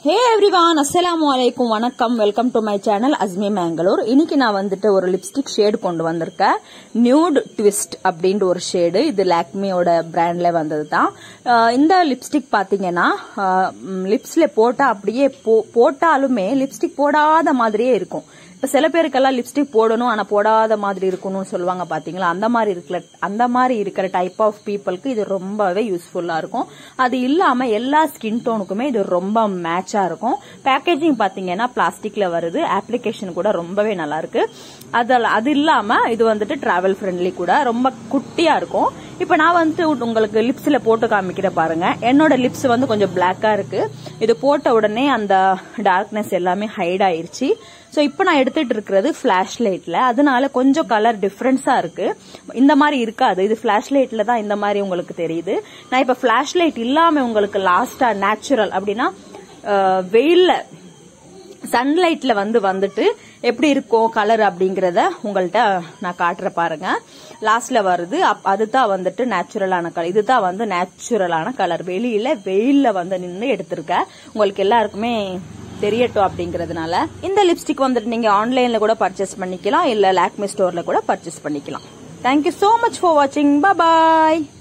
ஹே everyone அஸ்ஸலாமு அலைக்கும் வணக்கம் welcome to my channel Asmi Mangalore இன்னைக்கு நான் வந்துட்டு ஒரு லிப்ஸ்டிக் ஷேடு கொண்டு வந்திருக்கேன் நியூட் ட்விஸ்ட் அப்படின்ற ஒரு ஷேடு இது லாக்மியோட பிராண்ட்ல வந்தது தான் இந்த லிப்ஸ்டிக் பாத்தீங்கன்னா லிப்ஸ்ல போட்டா அப்படியே போ- போட்டாலுமே லிப்ஸ்டிக் போடாத மாதிரியே இருக்கும் இப்ப சில பேருக்கெல்லாம் லிப்ஸ்டிக் போடணும் ஆனா போடாத மாதிரி இருக்கணும்னு சொல்லுவாங்க பாத்தீங்களா அந்த மாதிரி இருக்கிற அந்த மாதிரி இருக்கிற டைப் ஆஃப் பீப்புளுக்கு இது ரொம்பவே யூஸ்ஃபுல்லா இருக்கும் அது இல்லாம எல்லா ஸ்கின் டோனுக்குமே இது ரொம்ப மேட்சா இருக்கும் பேக்கேஜிங் பாத்தீங்கன்னா பிளாஸ்டிக்ல வருது அப்ளிகேஷன் கூட ரொம்பவே நல்லா இருக்கு அதில் அது இல்லாம இது வந்துட்டு டிராவல் ஃப்ரெண்ட்லி கூட ரொம்ப குட்டியா இருக்கும் இப்ப நான் வந்து உங்களுக்கு லிப்ஸ்ல போட்டு காமிக்கிற பாருங்க என்னோட லிப்ஸ் வந்து கொஞ்சம் பிளாக்கா இருக்கு இது போட்ட உடனே அந்த டார்க்னஸ் எல்லாமே ஹைட் ஆயிருச்சு ஸோ இப்போ நான் எடுத்துட்டு இருக்கிறது ஃபிளாஷ் லைட்ல அதனால கொஞ்சம் கலர் டிஃப்ரென்ஸா இருக்கு இந்த மாதிரி இருக்காது இது ஃபிளாஷ் லைட்ல தான் இந்த மாதிரி உங்களுக்கு தெரியுது நான் இப்போ ஃபிளாஷ் லைட் இல்லாம உங்களுக்கு லாஸ்டா நேச்சுரல் அப்படின்னா அஹ், வெயில்ல சன்லைட்ல வந்து வந்துட்டு எப்படி இருக்கும் கலர் அப்படிங்கறத உங்கள்ட்ட நான் காட்டுற பாருங்க லாஸ்ட்ல வருது அப்- அதுதான் வந்துட்டு நேச்சுரலான கலர் இதுதான் வந்து நேச்சுரலான கலர் வெளியில வெயில்ல வந்து நின்று எடுத்திருக்கேன் உங்களுக்கு எல்லாருக்குமே தெரியட்டும் அப்படிங்கறதுனால இந்த லிப்ஸ்டிக் வந்துட்டு நீங்க ஆன்லைன்ல கூட பர்ச்சேஸ் பண்ணிக்கலாம் இல்ல லாக்மி ஸ்டோர்ல கூட பர்ச்சேஸ் பண்ணிக்கலாம் தேங்க்யூ so மச் ஃபார் வாட்சிங் பாய்